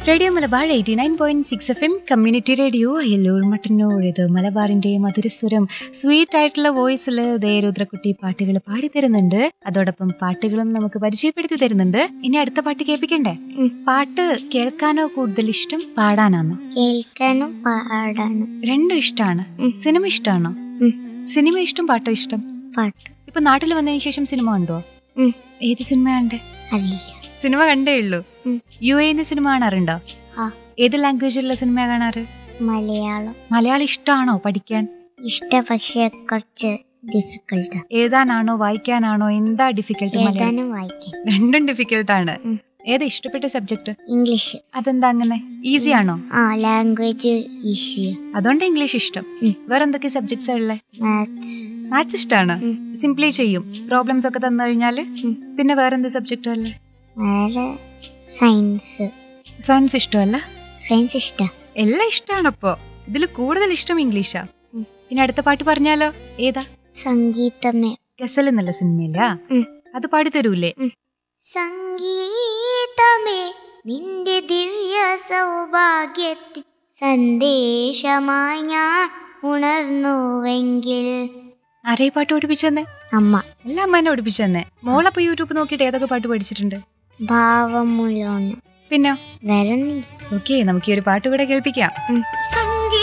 Radio Malabar eighty nine point six F M community radio Ellur Mattannur ഇത് മലബാറിന്റെ മധുരസ്വരം sweet ആയിട്ടുള്ള വോയിസിൽ ദേ രുദ്രക്കുട്ടി പാട്ടുകൾ പാടി തരുന്നുണ്ട് അതോടൊപ്പം പാട്ടുകളും നമുക്ക് പരിചയപ്പെടുത്തി തരുന്നുണ്ട് ഇനി അടുത്ത പാട്ട് കേൾപ്പിക്കണ്ടേ ഉം. പാട്ട് കേൾക്കാനോ കൂടുതൽ ഇഷ്ടം പാടാനാണോ കേൾക്കാനും പാടാനും രണ്ടും ഇഷ്ടമാണ് ഉം. സിനിമ ഇഷ്ടമാണോ ഉം. സിനിമ ഇഷ്ടം പാട്ടോ ഇഷ്ടം പാട്ട് ഇപ്പൊ നാട്ടിൽ വന്നതിന് ശേഷം സിനിമ കണ്ടോ ഉം. ഏത് സിനിമ കണ്ടേ അറിയില്ല സിനിമ കണ്ടേ ഉള്ളൂ ഉം. യു എന്ന് സിനിമ കാണാറുണ്ടോ ആ ഏത് ലാംഗ്വേജിലുള്ള സിനിമ കാണാറ് മലയാളം മലയാളം ഇഷ്ടമാണോ പഠിക്കാൻ ഇഷ്ട പക്ഷെ കുറച്ച് ഡിഫിക്കൽട്ട് എഴുതാനാണോ വായിക്കാനാണോ എന്താ ഡിഫിക്കൽട്ട് മലയാളം എഴുതാനും വായിക്കാൻ രണ്ടും ഡിഫിക്കൽട്ട് ആണ് ഉം. ഏതാ ഇഷ്ടപ്പെട്ട സബ്ജക്ട് ഇംഗ്ലീഷ് അതെന്താ അങ്ങനെ ഈസി ആണോ ആ ലാംഗ്വേജ് ഈസി അതുകൊണ്ട് ഇംഗ്ലീഷ് ഇഷ്ടം ഉം. വേറെ എന്തൊക്കെ സബ്ജക്ട്സ് ഉള്ളത് മാത്സ് മാത്സ് ഇഷ്ടമാണ് ഉം. സിംപ്ലി ചെയ്യും പ്രോബ്ലംസ് ഒക്കെ തന്നു കഴിഞ്ഞാല് ഉം. പിന്നെ വേറെ എന്ത് സബ്ജക്റ്റ് അല്ലേ വേറെ സയൻസ് സയൻസ് ഇഷ്ടമല്ല സയൻസ് ഇഷ്ട എല്ലാം ഇഷ്ടമാണപ്പോ ഇതിൽ കൂടുതൽ ഇഷ്ടം ഇംഗ്ലീഷാ ഉം. പിന്നെ അടുത്ത പാട്ട് പറഞ്ഞാലോ ഏതാ സംഗീതമേ ഗസൽ എന്നുള്ള സിനിമയില്ല ഉം. അത് പാടിത്തരൂലേ സംഗീതമേ നിന്റെ ദിവ്യ സൗഭാഗ്യത്തിൽ സന്ദേശമായി ഞാൻ ഉണർന്നുവെങ്കിൽ ആരെ പാട്ട് പഠിപ്പിച്ചെന്നേ അമ്മ എല്ലാം അമ്മേനെ പഠിപ്പിച്ചെന്നേ മോളപ്പോ യൂട്യൂബ് നോക്കിയിട്ട് ഏതൊക്കെ പാട്ട് പഠിച്ചിട്ടുണ്ട് ഭാവമുലോന്ന് പിന്നെ വരണില്ല ഓക്കെ നമുക്ക് ഈ ഒരു പാട്ട് ഇവിടെ കേൾപ്പിക്കാം ഉം. സംഗീതമേ